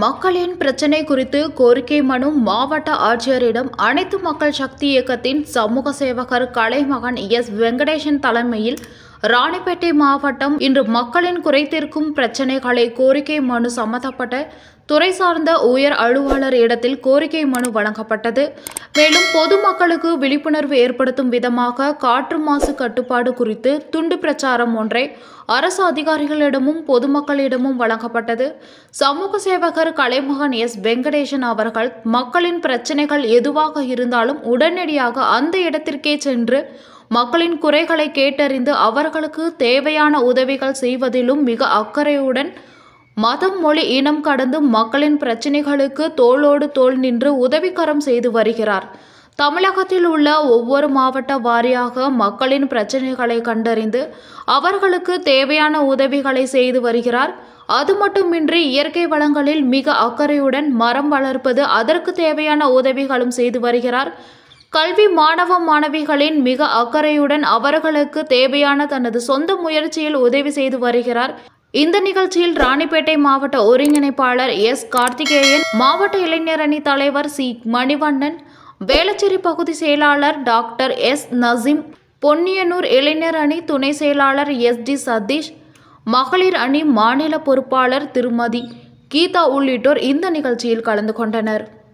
மக்களின் பிரச்சினை குறித்து கோரிக்கை மனு மாவட்ட ஆட்சியரிடம் அனைத்து மக்கள் சக்தி இயக்கத்தின் சமூக சேவகர் கலைமகன் எஸ் வெங்கடேசன் தலைமையில் ராணிப்பேட்டை மாவட்டம் இன்று மக்களின் குறைதீர்க்கும் பிரச்சினைகளை கோரிக்கை மனு சம்பந்தப்பட்ட துறை சார்ந்த உயர் அலுவலர் இடத்தில் கோரிக்கை மனு வழங்கப்பட்டது மேலும் பொதுமக்களுக்கு விழிப்புணர்வு ஏற்படுத்தும் விதமாக காற்று மாசு கட்டுப்பாடு குறித்து துண்டு பிரச்சாரம் ஒன்றை அரசு அதிகாரிகளிடமும் பொதுமக்களிடமும் வழங்கப்பட்டது சமூக சேவகர் கலைமகன் எஸ் வெங்கடேசன் அவர்கள் மக்களின் பிரச்சனைகள் எதுவாக இருந்தாலும் உடனடியாக அந்த இடத்திற்கே சென்று மக்களின் குறைகளை கேட்டறிந்து அவர்களுக்கு தேவையான உதவிகள் செய்வதிலும் மிக அக்கறையுடன் மதம் மொழி இனம் கடந்து மக்களின் பிரச்சினைகளுக்கு தோளோடு தோள் நின்று உதவிக்கரம் செய்து வருகிறார் தமிழகத்தில் உள்ள ஒவ்வொரு மாவட்ட வாரியாக மக்களின் பிரச்சனைகளை கண்டறிந்து அவர்களுக்கு தேவையான உதவிகளை செய்து வருகிறார் அது மட்டுமின்றி இயற்கை வளங்களில் மிக அக்கறையுடன் மரம் வளர்ப்பது அதற்கு தேவையான உதவிகளும் செய்து வருகிறார் கல்வி மாணவ மாணவிகளின் மிக அக்கறையுடன் அவர்களுக்கு தேவையான தனது சொந்த முயற்சியில் உதவி செய்து வருகிறார் இந்த நிகழ்ச்சியில் ராணிப்பேட்டை மாவட்ட ஒருங்கிணைப்பாளர் எஸ் கார்த்திகேயன் மாவட்ட இளைஞர் அணி தலைவர் சி மணிவண்ணன் வேளச்சேரி பகுதி செயலாளர் டாக்டர் எஸ் நசீம் பொன்னியனூர் இளைஞர் அணி துணை செயலாளர் எஸ் டி சதீஷ் மகளிர் அணி மாநில பொறுப்பாளர் திருமதி கீதா உள்ளிட்டோர் இந்த நிகழ்ச்சியில் கலந்து கொண்டனர்